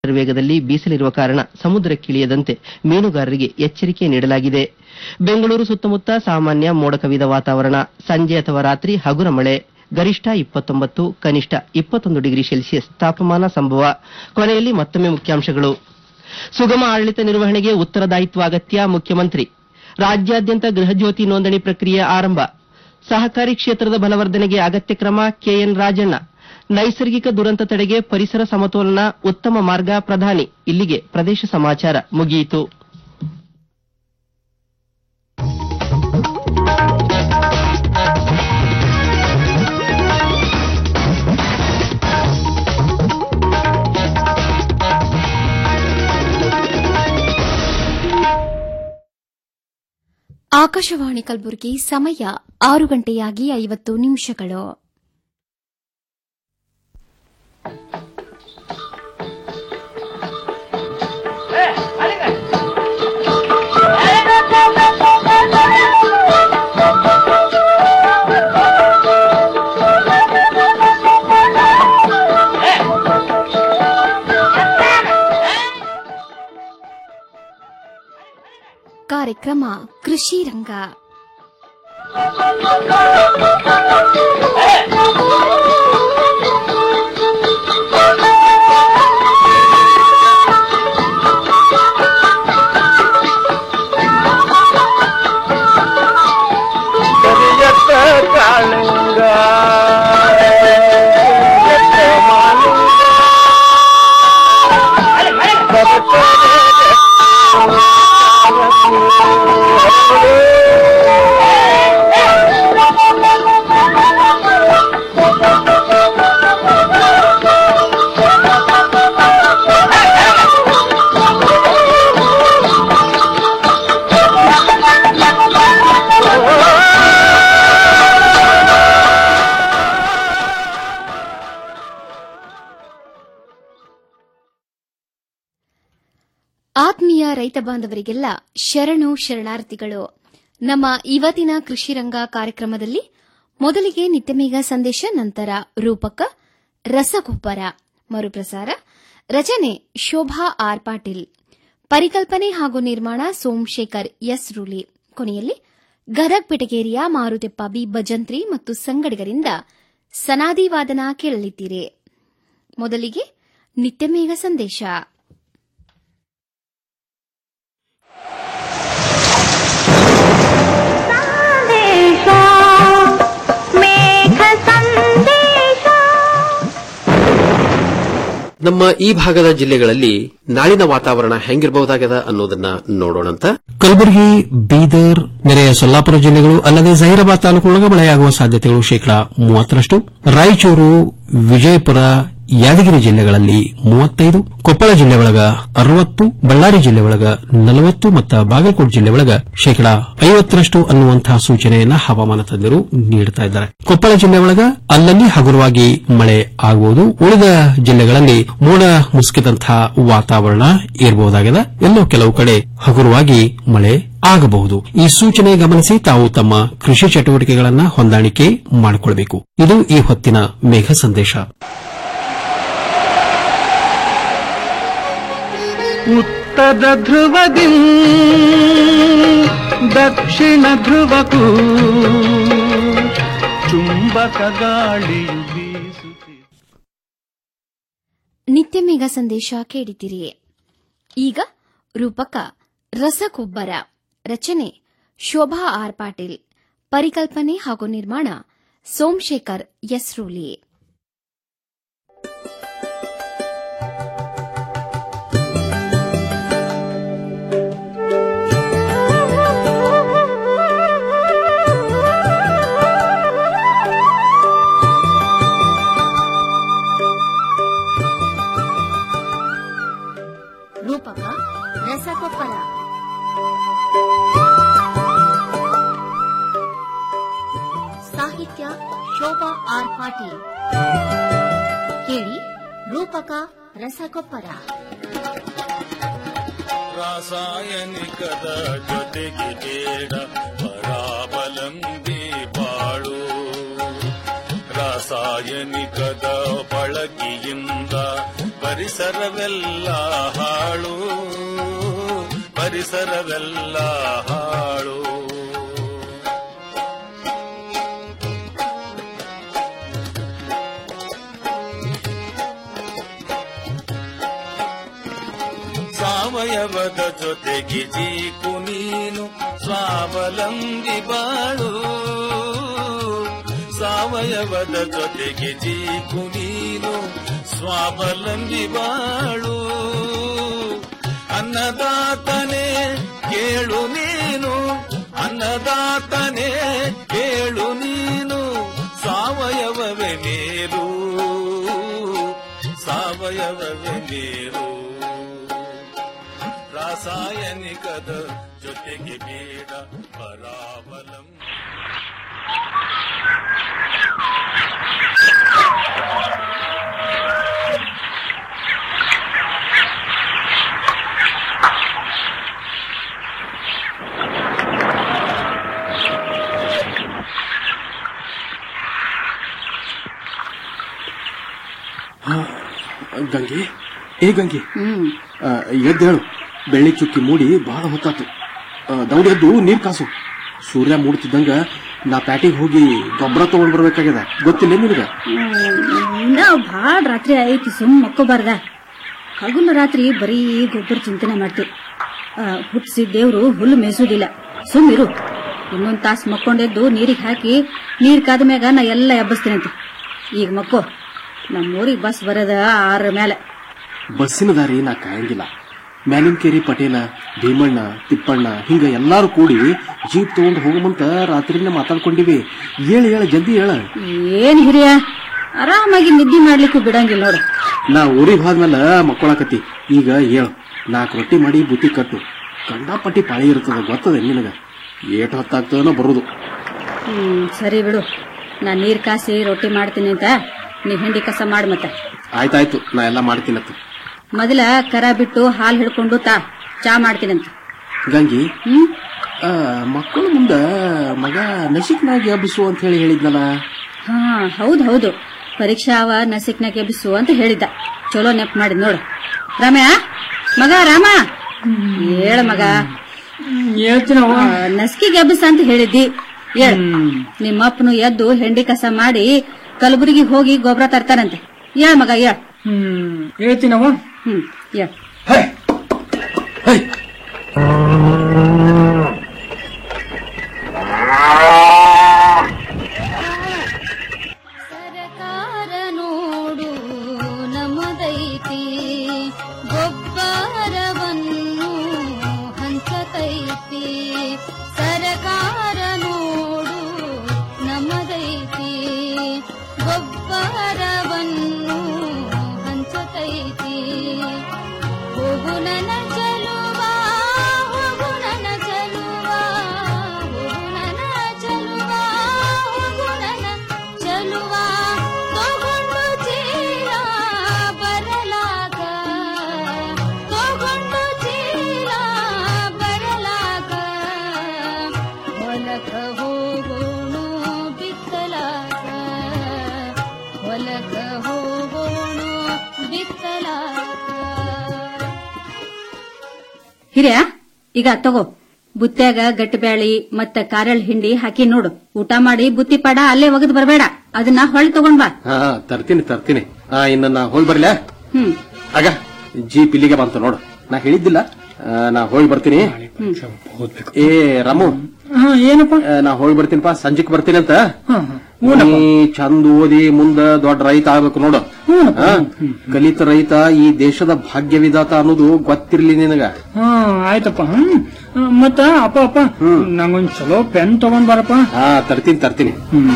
ವೇಗದಲ್ಲಿ ಬೀಸಲಿರುವ ಕಾರಣ ಸಮುದ್ರಕ್ಕಿಳಿಯದಂತೆ ಮೀನುಗಾರರಿಗೆ ಎಚ್ಚರಿಕೆ ನೀಡಲಾಗಿದೆ ಬೆಂಗಳೂರು ಸುತ್ತಮುತ್ತ ಸಾಮಾನ್ಯ ಮೋಡ ಕವಿದ ವಾತಾವರಣ ಸಂಜೆ ಅಥವಾ ರಾತ್ರಿ ಹಗುರ ಮಳೆ ಗರಿಷ್ಠ ಇಪ್ಪತ್ತೊಂಬತ್ತು ಕನಿಷ್ಠ ಇಪ್ಪತ್ತೊಂದು ಡಿಗ್ರಿ ಸೆಲ್ಸಿಯಸ್ ತಾಪಮಾನ ಸಂಭವ ಕೊನೆಯಲ್ಲಿ ಮತ್ತೊಮ್ಮೆ ಮುಖ್ಯಾಂಶಗಳು ಸುಗಮ ಆಡಳಿತ ನಿರ್ವಹಣೆಗೆ ಉತ್ತರದಾಯಿತ್ವ ಅಗತ್ಯ ಮುಖ್ಯಮಂತ್ರಿ ರಾಜ್ಯಾದ್ಯಂತ ಗೃಹಜ್ಯೋತಿ ನೋಂದಣಿ ಪ್ರಕ್ರಿಯೆ ಆರಂಭ ಸಹಕಾರಿ ಕ್ಷೇತ್ರದ ಬಲವರ್ಧನೆಗೆ ಅಗತ್ಯ ಕ್ರಮ ಕೆಎನ್ ರಾಜಣ್ಣ ನೈಸರ್ಗಿಕ ದುರಂತ ತಡೆಗೆ ಪರಿಸರ ಸಮತೋಲನ ಉತ್ತಮ ಮಾರ್ಗ ಪ್ರಧಾನಿ ಇಲ್ಲಿಗೆ ಪ್ರದೇಶ ಸಮಾಚಾರ ಮುಗಿಯಿತು ಆಕಾಶವಾಣಿ ಕಲಬುರಗಿ ಸಮಯ ಆರು ಗಂಟೆಯಾಗಿ ಐವತ್ತು ನಿಮಿಷಗಳು ಕಾರ್ಯಕ್ರಮ ಕೃಷಿ ರಂಗ ಕರಿಯತ್ತ ಕಾಳಿಂಗ ಕರಿಯತ್ತ ಮಾಲಿಂಗ ಆತ್ಮೀಯ ರೈತ ಬಾಂಧವರಿಗೆಲ್ಲ ಶರಣು ಶರಣಾರ್ಥಿಗಳು ನಮ್ಮ ಇವತ್ತಿನ ಕೃಷಿ ರಂಗ ಕಾರ್ಯಕ್ರಮದಲ್ಲಿ ಮೊದಲಿಗೆ ನಿತ್ಯಮೇಘ ಸಂದೇಶ ನಂತರ ರೂಪಕ ರಸಗೊಬ್ಬರ ಮರುಪ್ರಸಾರ ರಚನೆ ಶೋಭಾ ಆರ್ ಪಾಟೀಲ್ ಪರಿಕಲ್ಪನೆ ಹಾಗೂ ನಿರ್ಮಾಣ ಸೋಮಶೇಖರ್ ಎಸ್ ರೂಲಿ ಕೊನೆಯಲ್ಲಿ ಗದಗ್ ಬೆಟಗೇರಿಯ ಮಾರುತೆಪ್ಪ ಬಿ ಭಜಂತ್ರಿ ಮತ್ತು ಸಂಗಡಿಗರಿಂದ ಸನಾದಿ ವಾದನ ಕೇಳಲಿದ್ದೀರಿ ಮೊದಲಿಗೆ ನಿತ್ಯಮೇಘ ಸಂದೇಶ ಸಂದೇಶ ಮೇಘ ಸಂದೇಶ ನಮ್ಮ ಈ ಭಾಗದ ಜಿಲ್ಲೆಗಳಲ್ಲಿ ನಾಳಿನ ವಾತಾವರಣ ಹೆಂಗಿರಬಹುದಾಗದ ಅನ್ನೋದನ್ನ ನೋಡೋಣಂತ ಕಲಬುರಗಿ ಬೀದರ್ ನೆರೆಯ ಸೊಲ್ಲಾಪುರ ಜಿಲ್ಲೆಗಳು ಅಲ್ಲದೆ ಜಹೀರಾಬಾದ್ ತಾಲೂಕಿನೊಳಗೆ ಮಳೆಯಾಗುವ ಸಾಧ್ಯತೆಗಳು ಶೇಕಡಾ ಮೂವತ್ತರಷ್ಟು ರಾಯಚೂರು ವಿಜಯಪುರ ಯಾದಗಿರಿ ಜಿಲ್ಲೆಗಳಲ್ಲಿ ಮೂವತ್ತೈದು ಕೊಪ್ಪಳ ಜಿಲ್ಲೆ ಒಳಗ ಅರವತ್ತು ಬಳ್ಳಾರಿ ಜಿಲ್ಲೆ ಒಳಗ ನಲವತ್ತು ಮತ್ತು ಬಾಗಲಕೋಟೆ ಜಿಲ್ಲೆ ಒಳಗ ಶೇಕಡಾ ಐವತ್ತರಷ್ಟು ಅನ್ನುವಂತಹ ಸೂಚನೆಯನ್ನ ಹವಾಮಾನ ತಜ್ಞರು ನೀಡುತ್ತಾ ಇದ್ದಾರೆ ಕೊಪ್ಪಳ ಜಿಲ್ಲೆ ಒಳಗ ಅಲ್ಲಲ್ಲಿ ಹಗುರವಾಗಿ ಮಳೆ ಆಗಬಹುದು ಉಳಿದ ಜಿಲ್ಲೆಗಳಲ್ಲಿ ಮೋಡ ಮುಸುಕಿದಂತಹ ವಾತಾವರಣ ಇರಬಹುದಾಗಿದೆ ಎಲ್ಲೋ ಕೆಲವು ಕಡೆ ಹಗುರವಾಗಿ ಮಳೆ ಆಗಬಹುದು ಈ ಸೂಚನೆ ಗಮನಿಸಿ ತಾವು ತಮ್ಮ ಕೃಷಿ ಚಟುವಟಿಕೆಗಳನ್ನ ಹೊಂದಾಣಿಕೆ ಮಾಡಿಕೊಳ್ಳಬೇಕು ಇದು ಈ ಹೊತ್ತಿನ ಮೇಘ ಸಂದೇಶ ಉತ್ತರ ಧ್ರುವದಿ ದಕ್ಷಿಣ ಧ್ರುವಕ್ಕೂ ಚುಂಬಕ ಗಾಳಿಯು ಬೀಸುತ್ತಿದೆ ನಿತ್ಯಮೇಘ ಸಂದೇಶ ಕೇಳಿದಿರಿ ಈಗ ರೂಪಕ ರಸಗೊಬ್ಬರ ರಚನೆ ಶೋಭಾ ಆರ್ ಪಾಟೀಲ್ ಪರಿಕಲ್ಪನೆ ಹಾಗೂ ನಿರ್ಮಾಣ ಸೋಮಶೇಖರ್ ಎಸ್ ರೂಲಿ ರೂಪಕ ರಸಗೊಬ್ಬರ ಸಾಹಿತ್ಯ ಶೋಭಾ ಆರ್ ಪಾಟೀಲ್ ಕೇಳಿ ರೂಪಕ ರಸಗೊಬ್ಬರ ರಾಸಾಯನಿಕದ ಜೊತೆಗೆ ಬೇಡ ಪರಾವಲಂಬಿ ಬಾಳು ರಾಸಾಯನಿಕದ ಬಳಕೆಯಿಂದ ಪರಿಸರವೆಲ್ಲ ಹಾಳು ಪರಿಸರವೆಲ್ಲ ಹಾಳು ಸಾವಯವದ ಜೊತೆಗೆ ಜೀಕು ನೀನು ಸ್ವಾವಲಂಬಿ ಬಾಳು ಸಾವಯವದ ಜೊತೆಗೆ ಜೀಕು ನೀನು ಸ್ವಾವಲಂಬಿ ಬಾಳು ಅನ್ನದಾತನೇ ಕೇಳು ನೀನು ಅನ್ನದಾತನೇ ಕೇಳು ನೀನು ಸಾವಯವವೇ ಮೇಲು ಸಾವಯವವೇ ಮೇಲು ರಾಸಾಯನಿಕದ ಜೊತೆಗೆ ಬೇಡ ಪರಾವಲಂಬಿ ಗಂಗೆ ಏ ಗಂಗೆ ಆ, ಎದ್ದು ಹೇಳು ಬೆಳ್ಳಿ ಚುಕ್ಕಿ ಮೂಡಿ ಬಹಳ ಹೊತ್ತಾತು ಆ, ದೌಡ್ ಎದ್ದು ನೀರ್ ಕಾಸು ಸೂರ್ಯ ಮೂಡ್ತಿದ್ದಂಗ ನಾ ಪ್ಯಾಟಿಗೆ ಹೋಗಿ ಗೊಬ್ಬರ ತಗೊಂಡ್ ಬರ್ಬೇಕಾಗ್ಯದ ಗೊತ್ತಿಲ್ಲ ನಿನಗ ನಾವು ಭಾಳ ರಾತ್ರಿ ಐತಿ ಸುಮ್ ಮಕ್ಕೋಬಾರ್ದ ಹಗಲು ರಾತ್ರಿ ಬರೀ ಗೊಬ್ಬರ ಚಿಂತನೆ ಮಾಡ್ತೀವಿ ಹುಟ್ಟಿಸಿ ದೇವ್ರು ಹುಲ್ಲು ಮೇಯಿಸೋದಿಲ್ಲ ಸುಮ್ಮಿರು ಇನ್ನೊಂದ್ ತಾಸ್ ಮಕ್ಕೊಂಡೆದ್ದು ನೀರಿಗೆ ಹಾಕಿ ನೀರ್ ಕಾದ ಮ್ಯಾಗ ನಾ ಎಲ್ಲ ಎಬ್ಬಸ್ತೀನಂತ ಈಗ ಮಕ್ಕೋ ನಮ್ಮೂರಿಗೆ ಬಸ್ ಬರದ ಆರ ಮೇಲೆ ಬಸ್ಸಿನ ದಾರಿ ನಾ ಕಾಯಂಗಿಲ್ಲ ಮ್ಯಾಲಿನ್ಕೇರಿ ಪಟೇಲ ಭೀಮಣ್ಣ ತಿಪ್ಪಣ್ಣ ಹಿಂಗ ಎಲ್ಲಾರು ಕೂಡಿ ಜೀಪ್ ತಗೊಂಡ್ ಹೋಗಮಂತ ರಾತ್ರಿನೇ ಮಾತಾಡ್ಕೊಂಡಿವಿ ಏಳು ಏಳ ಜಲ್ದಿ ಹೇಳ ಏನ್ ಹಿರಿಯ ಆರಾಮಾಗಿ ನಿದ್ದೆ ಮಾಡ್ಲಿಕ್ಕೂ ಬಿಡಂಗಿಲ್ಲ ನೋಡು ನಾ ಊರಿಗೆ ಹೋದ್ಮೇಲೆ ಮಕ್ಕಳಾಕತಿ ಈಗ ಹೇಳು ನಾಲ್ಕು ರೊಟ್ಟಿ ಮಾಡಿ ಬುತ್ತಿ ಕಟ್ಟು ಕಂಡಾಪಟ್ಟಿ ಪಾಳಿ ಇರ್ತದ ಗೊತ್ತದ ನಿನಗ ಏಟ್ ಹೊತ್ತಾಗ್ತದನೋ ಬರುದು ಹ್ಮ್ ಸರಿ ಬಿಡು ನಾ ನೀರ್ ಕಾಸಿ ರೊಟ್ಟಿ ಮಾಡ್ತೀನಿ ಅಂತ ನೀ ಹಿಂಡಿ ಕಸ ಮಾಡ್ ಮತ್ತೆ ಆಯ್ತಾಯ್ತು ನಾ ಎಲ್ಲ ಮಾಡ್ತೀನತ್ತ ಮೊದಲ ಕರ ಬಿಟ್ಟು ಹಾಲ್ ಹಿಡ್ಕೊಂಡು ತಾ ಚಾ ಮಾಡ್ತೀನಂತ ಗಂಗಿ ಹ್ಮ್ ಆ, ಮಕ್ಕಳು ಮುಂದ ಮಗ ನಶಿಕ್ನಾಗಿ ಹಬ್ಬಿಸು ಅಂತ ಹೇಳಿ ಹೇಳಿದ್ನಲ್ಲ ಹಾ ಹೌದ್ ಹೌದು ಪರೀಕ್ಷಾ ಅವ ನಸಿಕ್ನಾಗ ಎಬ್ಬಿಸು ಅಂತ ಹೇಳಿದ್ದ ಚಲೋ ನೆಪ್ ಮಾಡಿದ್ ನೋಡು ರಮ್ಯಾ ಮಗ ರಾಮ ಹೇಳ ಮಗ ಹೇಳ್ತೀನವ್ವ ಆ, ನಸ್ಕಿಗೆ ಎಬ್ಬಿಸ ಅಂತ ಹೇಳಿದ್ದಿ ಹೇಳ ನಿಮ್ಮಪ್ಪನು ಎದ್ದು ಹೆಂಡಿ ಕಸ ಮಾಡಿ ಕಲಬುರಗಿ ಹೋಗಿ ಗೊಬ್ಬರ ತರ್ತಾರಂತೆ ಹೇಳ ಮಗ ಹೇಳ ಹ್ಮ್ ಹೇಳ್ತೀನವ್ವ ಹ್ಮ್ ಹೇಳ ಸರಕಾರ ನೋಡು ನಮ್ಮದೈತಿ ಗೊಬ್ಬರವನ್ನು ಹಂಚತೈತಿ ಸರಕಾರ ನೋಡು ನಮ್ಮದೈತಿ ಗೊಬ್ಬರವನ್ನು ಹಂಚತೈತಿ ಹೋಗು ನನ್ನ ಚಲುವ ಹೋಗು ನನ್ನ ಚಲುವ ಹೋಗು ನನ್ನ ಚಲುವ ಹೋಗು ನನ್ನ ಚಲುವ ತಗೊಂಡು ಚೀಲ ಬರಲಾಗ ತಗೊಂಡು ಚೀಲ ಬರಲಾಗ ಹೊಲಕ ಹೋಗೋಣ ಬಿತ್ತಲಾಗ ಹೊಲಕ ಹೋಗೋಣ ಬಿತ್ತಲಾಗ ಹಿರಿಯ ಈಗ ತಗೋ ಬುತ್ತ್ಯಾಗ ಗಟ್ಟಿ ಬ್ಯಾಳಿ ಮತ್ತ ಕಾರಳ್ ಹಿಂಡಿ ಹಾಕಿ ನೋಡು ಊಟ ಮಾಡಿ ಬುತ್ತಿ ಪಾಡ ಅಲ್ಲೇ ಒಗದ್ ಬರಬೇಡ ಅದನ್ನ ಹೊಳ್ಳಿ ತಗೊಂಡ್ ಬಾ ಹಾ ತರ್ತೀನಿ ತರ್ತೀನಿ ಆ ಇನ್ನ ನಾ ಹೋಗಿ ಬರ್ಲ್ಯಾ ಹ್ಮ್ ಆಗ ಜೀಪ್ ಇಲ್ಲಿಗೆ ಬಂತು ನೋಡು ನಾ ಹೇಳಿದ್ದಿಲ್ಲ ಆ, ನಾ ಹೋಗಿ ಬರ್ತೀನಿ ಏ ರಾಮು ಹಾ ಏನಪ್ಪ ಆ, ನಾ ಹೋಗಿ ಬರ್ತೀನಿಪ್ಪ ಸಂಜೆಕ್ ಬರ್ತೀನಿ ಅಂತ ಹಾ ಹಾ ನೀ ಚಂದ ಓದಿ ಮುಂದ ದೊಡ್ಡ ರೈತ ಆಗ್ಬೇಕು ನೋಡು ಆ, ಕಲಿತ ರೈತ ಈ ದೇಶದ ಭಾಗ್ಯವಿದಾತ ಅನ್ನೋದು ಗೊತ್ತಿರ್ಲಿ ನಿನಗ ಹಾ ಆಯ್ತಪ್ಪ ಹ್ಮ್ ಆ, ಮತ್ತ ಅಪ್ಪ ಅಪ್ಪ ನಂಗೊಂದ್ ಚಲೋ ಪೆನ್ ತಗೊಂಡ್ ಬಾರಪ್ಪ ಹಾ ತರ್ತೀನಿ ತರ್ತೀನಿ ಹ್ಮ್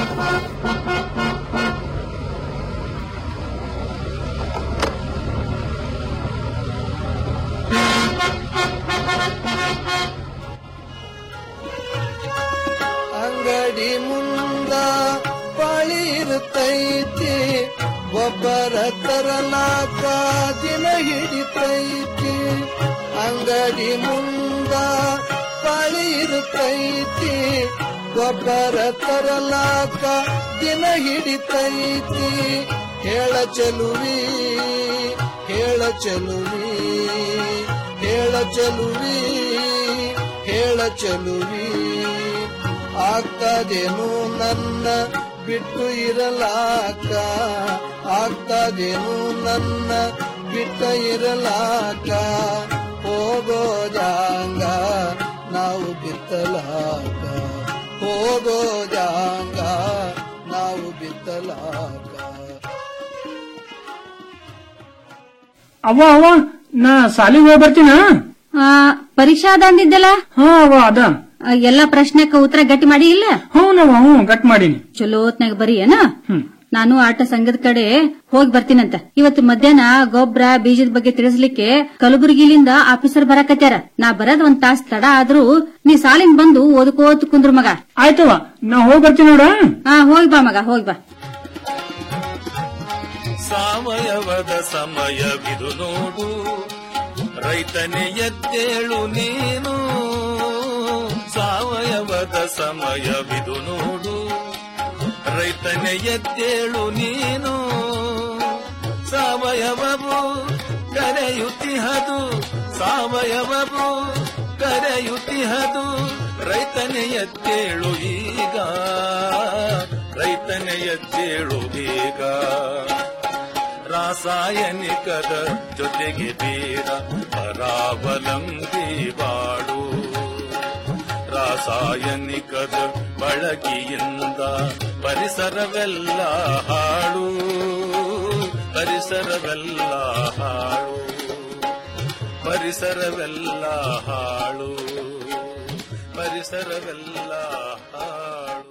ಅಂಗಡಿ ಮುಂದ ಪಾಳಿ ಇರುತ್ತೈತಿ ಒಬ್ಬರ ತರಲಾಕ ದಿನ ಹಿಡಿತೈತಿ ಅಂಗಡಿ ಮುಂದ ಪಾಳಿ ಇರುತ್ತೈತಿ ಒಬ್ಬರ ತರಲಾಕ ದಿನ ಹಿಡಿತೈತಿ ಹೇಳ ಚೆಲುವಿ ಹೇಳ ಚೆಲುವಿ ಹೇಳ ಚೆಲುವಿ ಹೇಳ ಚೆಲುವಿ ಆಗ್ತದೇನು ನನ್ನ ಬಿಟ್ಟು ಇರಲಾಕ ಆಗ್ತದೇನು ನನ್ನ ಬಿಟ್ಟ ಇರಲಾಕ ಹೋಗೋದಂಗ ನಾವು ಬಿತ್ತಲಾಕ ಹೋಗೋದಂಗ ನಾವು ಬಿತ್ತಲಾಕ ಅವ್ವ ಅವ್ವ ನಾ ಸಾಲಿಗೆ ಹೋಗಿ ಬರ್ತೀನ ಆ, ಪರೀಕ್ಷಾ ಅದ ಅಂದಿದ್ದಲ್ಲ ಹಾ ಅವ್ವ ಅದ ಆ, ಎಲ್ಲಾ ಪ್ರಶ್ನೆಕ್ಕ ಉತ್ತರ ಗಟ್ಟಿ ಮಾಡಿ ಇಲ್ಲ ಹ್ಞೂನವ್ವ ಹ್ಞೂ ಗಟ್ ಮಾಡೀನಿ ಚಲೋ ಹೊತ್ನಾಗ ಬರೀ ಏನ ಹ್ಮ್ ನಾನು ಆಟ ಸಂಘದ ಕಡೆ ಹೋಗಿ ಬರ್ತೀನಂತ ಇವತ್ತು ಮಧ್ಯಾಹ್ನ ಗೊಬ್ಬರ ಬೀಜದ ಬಗ್ಗೆ ತಿಳಿಸ್ಲಿಕ್ಕೆ ಕಲಬುರಗಿಲಿಂದ ಆಫೀಸರ್ ಬರಾಕತ್ಯಾರ ನಾ ಬರದ್ ಒಂದ್ ತಾಸ್ ತಡ ಆದ್ರೂ ನೀ ಸಾಲಿಂದ ಬಂದು ಓದ್ಕೋತ್ ಕುಂದ್ರ ಮಗ ಆಯ್ತವ್ವ ನಾ ಹೋಗಿ ಬರ್ತೀನಿ ನೋಡ ಹಾ ಹೋಗಿ ಬಾ ಮಗ ಹೋಗಿ ಬಾ ಸಾವಯವದ ಸಮಯವಿದು ನೋಡು ರೈತನೇ ಎದ್ದೇಳು ನೀನು ಸಾವಯವದ ಸಮಯವಿದು ನೋಡು ರೈತನೇ ಎದ್ದೇಳು ನೀನು ಸಾವಯವವು ಕರೆಯುತ್ತಿಹದು ಸಾವಯವವು ಕರೆಯುತ್ತಿಹದು ರೈತನೇ ಎದ್ದೇಳು ಈಗ ರೈತನೇ ಎದ್ದೇಳು ಈಗ ರಾಸಾಯನಿಕದ ಜೊತೆಗೆ ಬೇಡ ಪರಾವಲಂಬಿ ಬಾಳು ರಾಸಾಯನಿಕದ ಬಳಕೆಯಿಂದ ಪರಿಸರವೆಲ್ಲ ಹಾಳು ಪರಿಸರವೆಲ್ಲ ಹಾಳು ಪರಿಸರವೆಲ್ಲ ಹಾಳು ಪರಿಸರವೆಲ್ಲ ಹಾಳು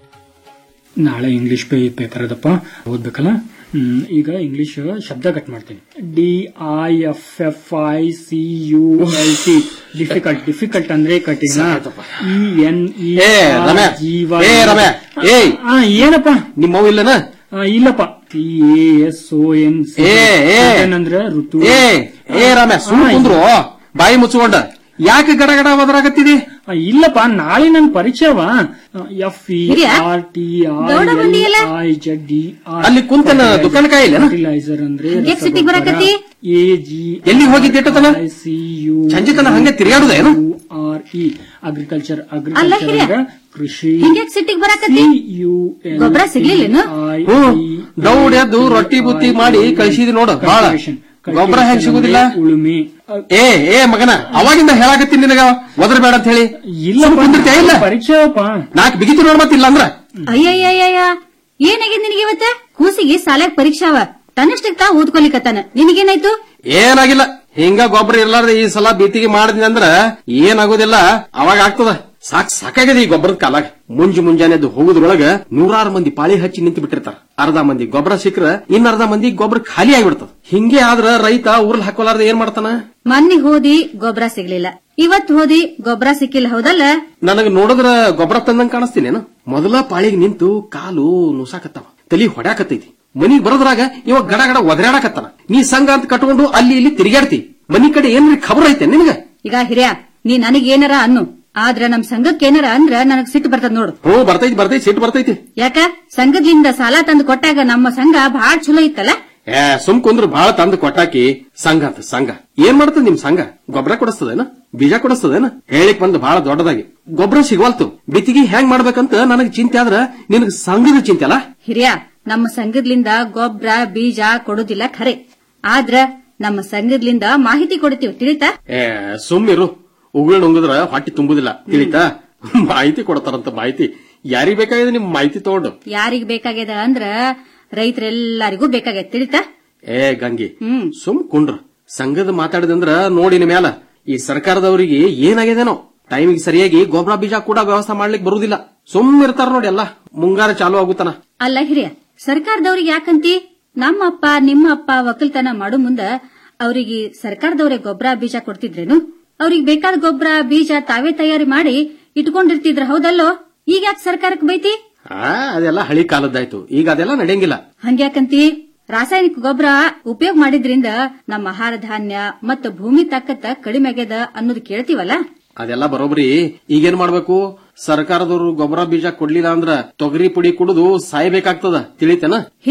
ನಾಳೆ ಇಂಗ್ಲಿಷ್ ಪೇ ಪೇಪರ್ ಅದಪ್ಪ ಓದ್ಬೇಕಲ್ಲ ಹ್ಮ್, ಈಗ ಇಂಗ್ಲಿಷ್ ಶಬ್ದ ಕಟ್ ಮಾಡ್ತೀನಿ D I F F I C U L T difficult difficult ಅಂದ್ರೆ ಕಠಿಣ ಇ ಎನ್ ಇ ಏ, ರಮ್ಯಾ. ಏ, ರಮ್ಯಾ. ಏಯ್. ಏನಪ್ಪ ನಿಮ್ಮವ್ ಇಲ್ಲನ ಆ, ಇಲ್ಲಪ್ಪ T A S O N ಏ, ಏ. ಅಂದ್ರೆ ಋತು ಏ ಏ ರಾಮ ಸುಮ್ ಕುಂದ್ರು ಬಾಯಿ ಮುಚ್ಕೊಂಡ ಯಾಕೆ ಗಡ ಗಡ ಬದರಾಗತ್ತಿದಿ ಆ, ಇಲ್ಲಪ್ಪ ನಾಳೆ ನನ್ ಪರೀಕ್ಷೆ ಅವ ಎಫ್ ಇ ಹಿರಿಯ? ಆರ್ ಟಿ ಗೌಡ ಬಂದಿಯಲ್ಲ? ಐ ಜೆಡ್ ಡಿ ಅಲ್ಲಿ ಕುಂತನ ದುಕಾನ್ ಕಾಯಿಲ್ಲೇನ? ಫರ್ಟಿಲೈಸರ್ ಅಂದ್ರೆ ಯಾಕ್ ಸಿಟ್ಟಿಗ್ ಬರಾಕತ್ತಿ? ಎ ಜಿ ಎಲ್ಲಿ ಹೋಗಿದ್ದೆ ಎಷ್ಟೊತ್ತನ? ಸಿ ಯು ಸಂಜೆ ತನ ಹಂಗೆ ತಿರ್ಗಾಡುದೇನು? ಆರ್ ಇ ಅಗ್ರಿಕಲ್ಚರ್ ಅಲ್ಲ ಅಗ್ರಿಕಲ್ಚರ್ ಹಿರಿಯ? ಅಂದ್ರೆ ಕೃಷಿ ಹಿಂಗ್ಯಾಕ್ ಸಿಟ್ಟಿಗ್ ಬರಾಕತ್ತಿ ಯು ಗೊಬ್ರ ಸಿಗ್ಲಿಲ್ಲೇನು? ಹ್ಮ್ ದೌಡ್ ಎದ್ದು ರೊಟ್ಟಿ ಬುತ್ತಿ ಮಾಡಿ ಕಳಿಸಿದಿ ನೋಡು ಬಾಳ ಗೊಬ್ಬರ ಹೆಂಗ್ ಸಿಗುದಿಲ್ಲ ಉಳುಮೆ ಏ ಏ ಮಗನ ಅವಾಗಿಂದ ಹೇಳಾಕತ್ತೀನಿ ನಿನಗ ಒದ್ರ ಬೇಡ ಅಂತ ಹೇಳಿ ಇಲ್ಲ ಸುಮ್ ಕುಂದಿರ್ತೀಯ ಇಲ್ಲ ಪರೀಕ್ಷೆ ಅಪ್ಪ ನಾಕ್ ಬಿಗಿತಿ ನೋಡ್ ಮತ್ತಿಲ್ಲ ಅಂದ್ರ ಅಯ್ಯಯ್ಯಯ್ಯ ಏನಾಗಿದೆ ನಿನಗೆ ಇವತ್ತ ಕೂಸಿಗೆ ಸಾಲ್ಯಾಗ ಪರೀಕ್ಷೆ ಅವ ತನ್ನಷ್ಟಕ್ಕೆ ತಾ ಓದ್ಕೊಲಿಕತ್ತಾನ ನಿನಗೇನಾಯ್ತು ಏನಾಗಿಲ್ಲ ಹಿಂಗ ಗೊಬ್ಬರ ಇರ್ಲಾರ್ದೆ ಈ ಸಲ ಬಿತ್ತಿಗೆ ಮಾಡಿದ್ನಿ ಅಂದ್ರ ಏನಾಗೋದಿಲ್ಲ ಅವಾಗ ಆಗ್ತದ ಸಾಕ್ ಸಾಕಾಗಿದೆ ಈ ಗೊಬ್ಬರದ ಕಾಲಾಗ ಮುಂಜು ಮುಂಜಾನೆ ಎದ್ದು ಹೋಗುದ್ರೊಳಗ ನೂರಾರು ಮಂದಿ ಪಾಳಿ ಹಚ್ಚಿ ನಿಂತು ಬಿಟ್ಟಿರ್ತಾರ ಅರ್ಧ ಮಂದಿ ಗೊಬ್ಬರ ಸಿಕ್ಕ್ರ ಇನ್ನ ಅರ್ಧ ಮಂದಿ ಗೊಬ್ಬರ ಖಾಲಿ ಆಗಿಬಿಡ್ತದ ಹಿಂಗೆ ಆದ್ರ ರೈತ ಊರ್ಲ್ ಹಾಕೋಲಾರ್ದ ಏನ್ ಮಾಡ್ತಾನ ಮೊನ್ನೆ ಹೋದಿ ಗೊಬ್ಬರ ಸಿಗ್ಲಿಲ್ಲ ಇವತ್ ಹೋದಿ ಗೊಬ್ಬರ ಸಿಕ್ಕಿಲ್ಲ ಹೌದಲ್ಲ ನನಗ ನೋಡಿದ್ರ ಗೊಬ್ಬರ ತಂದಂಗ್ ಕಾಣಿಸ್ತೀನೇನು ಮೊದಲ ಪಾಳಿಗೆ ನಿಂತು ಕಾಲು ನುಸಾಕತ್ತಾವ ತಲಿ ಹೊಡ್ಯಾಕತ್ತೈತಿ ಮನಿಗ್ ಬರೋದ್ರಾಗ ಇವಾಗ ಗಡ ಗಡ ಒದರಾಡಕತ್ತಾನ ನೀ ಸಂಘ ಅಂತ ಕಟ್ಕೊಂಡು ಅಲ್ಲಿ ಇಲ್ಲಿ ತಿರುಗಾಡ್ತಿ ಮನಿ ಕಡೆ ಏನ್ರಿ ಖಬರ್ ಐತೆ ನಿನಗ ಈಗ ಹಿರಿಯ ನೀ ನನಗೇನಾರ ಅನ್ನು ಆದ್ರ ನಮ್ ಸಂಘಕ್ಕೆ ಏನಾರ ಅಂದ್ರ ನನಗ್ ಸಿಟ್ಟು ಬರ್ತದ ನೋಡು ಹ್ಞೂ ಬರ್ತೈತಿ ಬರ್ತೈತಿ ಸಿಟ್ಟು ಬರ್ತೈತಿ ಯಾಕ ಸಂಘದಿಂದ ಸಾಲ ತಂದು ಕೊಟ್ಟಾಗ ನಮ್ಮ ಸಂಘ ಬಹಳ ಚಲೋ ಇತ್ತಲ್ಲ ಏ ಸುಮ್ ಕುಂದ್ರ ಬಾಳ ತಂದು ಕೊಟ್ಟಾಕಿ ಸಂಘ ಅಂತ ಸಂಘ ಏನ್ ಮಾಡ್ತದ ನಿಮ್ ಸಂಘ ಗೊಬ್ಬರ ಕೊಡಿಸ್ತದೇನ ಬೀಜ ಕೊಡಿಸ್ತದೇನ ಹೇಳಿಕ್ ಬಂದು ಬಹಳ ದೊಡ್ಡದಾಗಿ ಗೊಬ್ಬರ ಸಿಗವಲ್ತು ಬಿತ್ತಿಗೆ ಹೆಂಗ್ ಮಾಡ್ಬೇಕಂತ ನನಗ್ ಚಿಂತೆ ಆದ್ರ ನಿನಗ್ ಸಂಘದ ಚಿಂತೆ ಅಲ್ಲ ಹಿರಿಯ ನಮ್ಮ ಸಂಘದ್ಲಿಂದ ಗೊಬ್ಬರ ಬೀಜ ಕೊಡುದಿಲ್ಲ ಖರೆ ಆದ್ರ ನಮ್ಮ ಸಂಘದ್ಲಿಂದ ಮಾಹಿತಿ ಕೊಡ್ತೀವಿ ತಿಳಿತಾ ಏ ಸುಮ್ಮಿರು ಉಗುಳ್ ಉಂಗಿದ್ರ ಹೊಟ್ಟಿ ತುಂಬುದಿಲ್ಲ ತಿಳಿತಾ ಮಾಹಿತಿ ಕೊಡ್ತಾರಂತ ಮಾಹಿತಿ ಯಾರಿಗ್ ಬೇಕಾಗಿದೆ ನಿಮ್ ಮಾಹಿತಿ ತಗೊಂಡು ಯಾರಿಗ್ ಬೇಕಾಗ್ಯದ ಅಂದ್ರ ರೈತರೆಲ್ಲರಿಗೂ ಬೇಕಾಗ್ಯದ ತಿಳಿತಾ ಏ ಗಂಗಿ ಹ್ಮ್ ಸುಮ್ ಕುಂಡ್ರ ಸಂಘದ ಮಾತಾಡಿದಂದ್ರ ನೋಡಿನ ಮ್ಯಾಲ ಈ ಸರ್ಕಾರದವರಿಗೆ ಏನಾಗಿದೇನೋ ಟೈಮಿಗೆ ಸರಿಯಾಗಿ ಗೊಬ್ಬರ ಬೀಜ ಕೂಡ ವ್ಯವಸ್ಥೆ ಮಾಡ್ಲಿಕ್ಕೆ ಬರುದಿಲ್ಲ ಸುಮ್ ಇರ್ತಾರ ನೋಡಿ ಎಲ್ಲ ಮುಂಗಾರ ಚಾಲು ಆಗುತ್ತಾನ ಅಲ್ಲ ಹಿರಿಯ ಸರ್ಕಾರದವ್ರಿಗೆ ಯಾಕಂತಿ ನಮ್ಮ ಅಪ್ಪ ನಿಮ್ಮ ಅಪ್ಪ ಒಕ್ಕಲ್ತನ ಮಾಡು ಮುಂದ ಅವರಿಗೆ ಸರ್ಕಾರದವ್ರೆ ಗೊಬ್ಬರ ಬೀಜ ಕೊಡ್ತಿದ್ರೇನು ಅವ್ರಿಗೆ ಬೇಕಾದ ಗೊಬ್ಬರ ಬೀಜ ತಾವೇ ತಯಾರಿ ಮಾಡಿ ಇಟ್ಕೊಂಡಿರ್ತಿದ್ರ ಹೌದಲ್ಲೋ ಈಗ ಯಾಕೆ ಸರ್ಕಾರಕ್ಕೆ ಬೈತಿ ಆ ಅದೆಲ್ಲ ಹಳಿ ಕಾಲದ್ದಾಯ್ತು ಈಗ ಅದೆಲ್ಲ ನಡೆಯಂಗಿಲ್ಲ ಹಂಗ್ಯಾಕಂತಿ ರಾಸಾಯನಿಕ ಗೊಬ್ಬರ ಉಪಯೋಗ ಮಾಡಿದ್ರಿಂದ ನಮ್ಮ ಆಹಾರ ಧಾನ್ಯ ಮತ್ತು ಭೂಮಿ ತಾಕತ್ತ ಕಡಿಮೆ ಆಗ್ಯದ ಅನ್ನೋದು ಕೇಳ್ತೀವಲ್ಲ ಅದೆಲ್ಲ ಬರೋಬ್ರಿ ಈಗೇನ್ ಮಾಡ್ಬೇಕು ಸರ್ಕಾರದವರು ಗೊಬ್ಬರ ಬೀಜ ಕೊಡ್ಲಿಲ್ಲ ಅಂದ್ರ ತೊಗರಿ ಪುಡಿ ಕುಡಿದು ಸಾಯ್ಬೇಕಾಗ್ತದ ತಿಳಿತೇನ ಹಿರಿಯ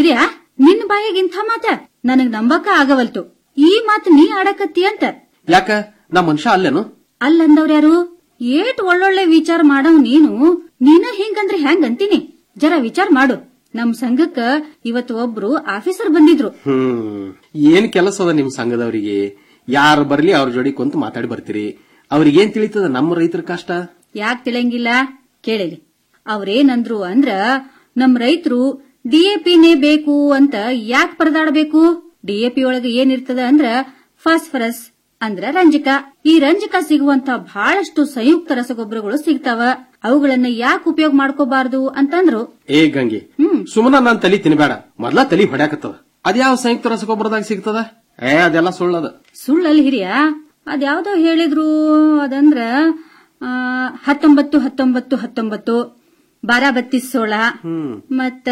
ನಿನ್ನ ಬಾಯಿಗೆ ಇಂಥ ಮಾತ ನನಗ್ ನಂಬಕ ಆಗವಲ್ತು ಈ ಮಾತು ನೀ ಆಡಕತ್ತಿ ಅಂತ ಯಾಕ ನಾ ಮನುಷ್ಯ ಅಲ್ಲೇನು ಅಲ್ಲಂದವ್ರ್ಯಾರು ಏಟ್ ಒಳ್ಳೊಳ್ಳೆ ವಿಚಾರ ಮಾಡವ್ ನೀನು ನೀನ ಹಿಂಗಂದ್ರೆ ಹೆಂಗ್ ಅಂತೀನಿ ಜರ ವಿಚಾರ ಮಾಡು ನಮ್ ಸಂಘಕ್ಕ ಇವತ್ತು ಒಬ್ರು ಆಫೀಸರ್ ಬಂದಿದ್ರು ಹ್ಮ್ ಏನ್ ಕೆಲಸ ಅದ ನಿಮ್ ಸಂಘದವರಿಗೆ ಯಾರು ಬರ್ಲಿ ಅವ್ರ ಜೋಡಿ ಕುಂತು ಮಾತಾಡಿ ಬರ್ತೀರಿ ಅವ್ರಿಗೇನ್ ತಿಳಿತದ ನಮ್ಮ ರೈತರ ಕಷ್ಟ ಯಾಕ್ ತಿಳಂಗಿಲ್ಲ ಕೇಳಿಲಿ ಅವ್ರೇನಂದ್ರು ಅಂದ್ರ ನಮ್ ರೈತರು ಡಿಎಪಿನೇ ಬೇಕು ಅಂತ ಯಾಕ್ ಪರದಾಡಬೇಕು ಡಿಎಪಿ ಒಳಗ ಏನಿರ್ತದ ಅಂದ್ರ ಫಾಸ್ಫರಸ್ ಅಂದ್ರ ರಂಜಕ ಈ ರಂಜಕ ಸಿಗುವಂತ ಬಹಳಷ್ಟು ಸಂಯುಕ್ತ ರಸಗೊಬ್ಬರಗಳು ಸಿಗ್ತಾವ ಅವುಗಳನ್ನ ಯಾಕೆ ಉಪಯೋಗ ಮಾಡ್ಕೋಬಾರ್ದು ಅಂತಂದ್ರು ಏ ಗಂಗೆ ಸುಮ್ಮನ ನಾನ್ ತಲಿ ತಿನ್ಬೇಡ ಮೊದ್ಲ ತಲಿ ಹೊಡ್ಯಾಕತ್ತದ ಅದ್ಯಾವ ಸಂಯುಕ್ತ ರಸಗೊಬ್ಬರದಾಗ ಸಿಗ್ತದ ಏ ಅದೆಲ್ಲ ಸುಳ್ಳದ ಸುಳ್ಳಲ್ಲಿ ಹಿರಿಯ ಅದ್ಯಾವ್ದೋ ಹೇಳಿದ್ರು ಅದಂದ್ರ ಆ, ಹತ್ತೊಂಬತ್ತು ಹತ್ತೊಂಬತ್ತು ಹತ್ತೊಂಬತ್ತು ಬಾರ ಬತ್ತೀಸ್ ಸೋಳ ಹ್ಮ್ ಮತ್ತ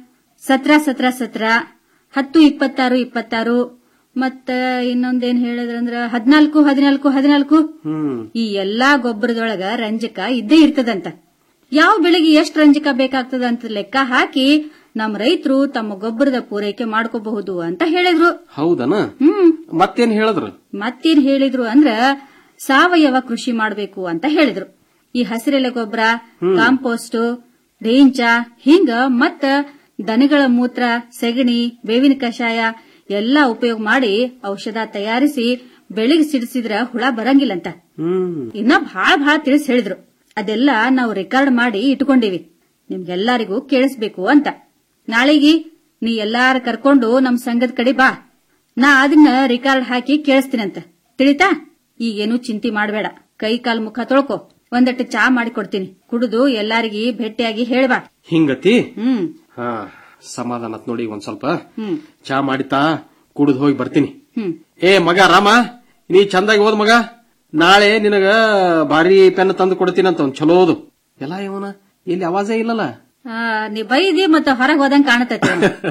ಸತ್ರ ಸತ್ರ ಸತ್ರ ಹತ್ತು ಇಪ್ಪತ್ತಾರು ಇಪ್ಪತ್ತಾರು ಮತ್ತ ಇನ್ನೊಂದೇನ್ ಹೇಳಿದ್ರಂದ್ರ ಹದಿನಾಲ್ಕು ಹದಿನಾಲ್ಕು ಹದಿನಾಲ್ಕು ಹ್ಮ್ ಈ ಎಲ್ಲಾ ಗೊಬ್ಬರದೊಳಗ ರಂಜಕ ಇದ್ದೇ ಇರ್ತದಂತ ಯಾವ ಬೆಳೆಗೆ ಎಷ್ಟ್ ರಂಜಕ ಬೇಕಾಗ್ತದ ಅಂತ ಲೆಕ್ಕ ಹಾಕಿ ನಮ್ ರೈತರು ತಮ್ಮ ಗೊಬ್ಬರದ ಪೂರೈಕೆ ಮಾಡ್ಕೋಬಹುದು ಅಂತ ಹೇಳಿದ್ರು ಹೌದನ ಹ್ಮ್ ಮತ್ತೇನ್ ಹೇಳಿದ್ರು ಮತ್ತೇನ್ ಹೇಳಿದ್ರು ಅಂದ್ರ ಸಾವಯವ ಕೃಷಿ ಮಾಡ್ಬೇಕು ಅಂತ ಹೇಳಿದ್ರು ಈ ಹಸಿರೆಲೆ ಗೊಬ್ಬರ ಕಾಂಪೋಸ್ಟ್ ರೇಂಚ ಹಿಂಗ ಮತ್ತ ದನಗಳ ಮೂತ್ರ ಸೆಗಣಿ ಬೇವಿನ ಕಷಾಯ ಎಲ್ಲಾ ಉಪಯೋಗ ಮಾಡಿ ಔಷಧ ತಯಾರಿಸಿ ಬೆಳಿಗ್ಗೆ ಸಿಡಿಸಿದ್ರ ಹುಳ ಬರಂಗಿಲ್ಲಂತ ಹ್ಮ್ ಇನ್ನ ಭಾಳ ಭಾಳ ತಿಳಿಸಿ ಹೇಳಿದ್ರು ಅದೆಲ್ಲ ನಾವು ರೆಕಾರ್ಡ್ ಮಾಡಿ ಇಟ್ಕೊಂಡಿವಿ ನಿಮ್ಗೆಲ್ಲರಿಗೂ ಕೇಳಿಸ್ಬೇಕು ಅಂತ ನಾಳೆಗಿ ನೀ ಎಲ್ಲಾರ ಕರ್ಕೊಂಡು ನಮ್ ಸಂಘದ ಕಡೆ ಬಾ ನಾ ಅದನ್ನ ರೆಕಾರ್ಡ್ ಹಾಕಿ ಕೇಳಿಸ್ತೀನಂತ ತಿಳಿತಾ ಈಗೇನು ಚಿಂತೆ ಮಾಡಬೇಡ ಕೈ ಕಾಲ್ ಮುಖ ತೊಳ್ಕೊ ಒಂದಟ್ಟು ಚಾ ಮಾಡಿ ಕೊಡ್ತೀನಿ ಕುಡಿದು ಎಲ್ಲಾರಿಗಿ ಭೇಟಿಯಾಗಿ ಹೇಳ್ಬಾ ಹಿಂಗತಿ ಹ್ಮ್ ಹಾ ಸಮಾಧಾನ ಆತ್ ನೋಡಿ ಒಂದ್ ಸ್ವಲ್ಪ ಹ್ಮ್ ಚಾ ಮಾಡಿತಾ ಕುಡಿದು ಹೋಗಿ ಬರ್ತೀನಿ ಹ್ಮ್ ಏ ಮಗ ರಾಮ ನೀ ಚಂದಾಗಿ ಓದ್ ಮಗ ನಾಳೆ ನಿನಗ ಭಾರಿ ಪೆನ್ ತಂದು ಕೊಡ್ತೀನಂತ ಒಂದ್ ಚಲೋದು ಎಲ್ಲ ಇವನ ಇಲ್ಲಿ ಅವಾಜೇ ಇಲ್ಲಲ್ಲ ಆ, ನೀ ಬೈದಿ ಮತ್ತ ಹೊರಗ್ ಹೋದಂಗ್ ಕಾಣತೈತಿ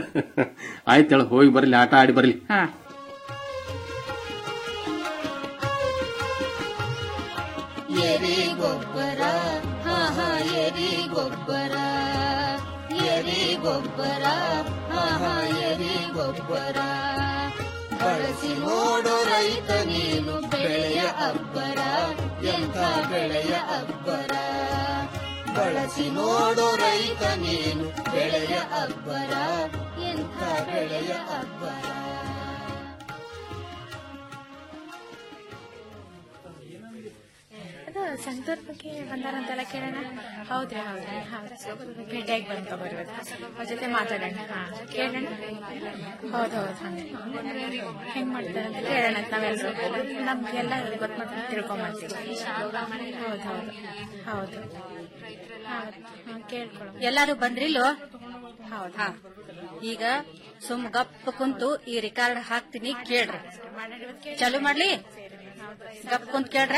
ಆಯ್ತು ಹೇಳ ಹೋಗಿ ಬರ್ಲಿ ಆಟ ಆಡಿ ಬರ್ಲಿ ಹಾ ಎರಿ ಗೊಬ್ಬರ ಹಾ ಹಾ ಎರಿ ಗೊಬ್ಬರ ಎರಿ ಗೊಬ್ಬರ ಹಾ ಹಾ ಎರಿ ಗೊಬ್ಬರ ಬಳಸಿ ನೋಡು ರೈತ ನೀನು ಬೆಳೆಯ ಅಬ್ಬರ ಎಂಥ ಬೆಳೆಯ ಅಬ್ಬರ ಬಳಸಿ ನೋಡು ರೈತ ನೀನು ಬೆಳೆಯ ಅಬ್ಬರ ಎಂಥ ಬೆಳೆಯ ಅಬ್ಬರ ಅದು ಸಂತೂರ್ ಬಗ್ಗೆ ಬಂದಾರಂತೆಲ್ಲ ಕೇಳೋಣ ಹೌದ್ರಿ ಹೌದ್ರಿ ಹೌದು ಭೇಟಿಯಾಗಿ ಬಂತ ಬರೋದು ಅವ್ರ ಜೊತೆ ಮಾತಾಡೋಣ ಹಾ ಕೇಳೋಣ ಹೌದು ಹೌದು ಹಂಗೆ ಹೆಂಗ್ ಮಾಡ್ತಾರೆ ಅಂತ ಕೇಳೋಣ ಅಂತ ನಾವೆಲ್ಲರೂ ನಮ್ಗೆಲ್ಲ ಗೊತ್ತು ಮಾಡ್ಕೊಂಡು ತಿಳ್ಕೊಂಬರ್ತೀವಿ ಹೌದು ಹೌದು ಹೌದು ಹೌದು ಕೇಳ್ಕೊಳ್ಳೋ ಎಲ್ಲಾರು ಬಂದ್ರಿಲ್ಲೋ ಹೌದು ಹಾ ಈಗ ಸುಮ್ ಗಪ್ಪ ಕುಂತು ಈ ರೆಕಾರ್ಡ್ ಹಾಕ್ತೀನಿ ಕೇಳ್ರಿ ಚಾಲು ಮಾಡ್ಲಿ ಗಪ್ ಕುಂತ್ ಕೇಳ್ರ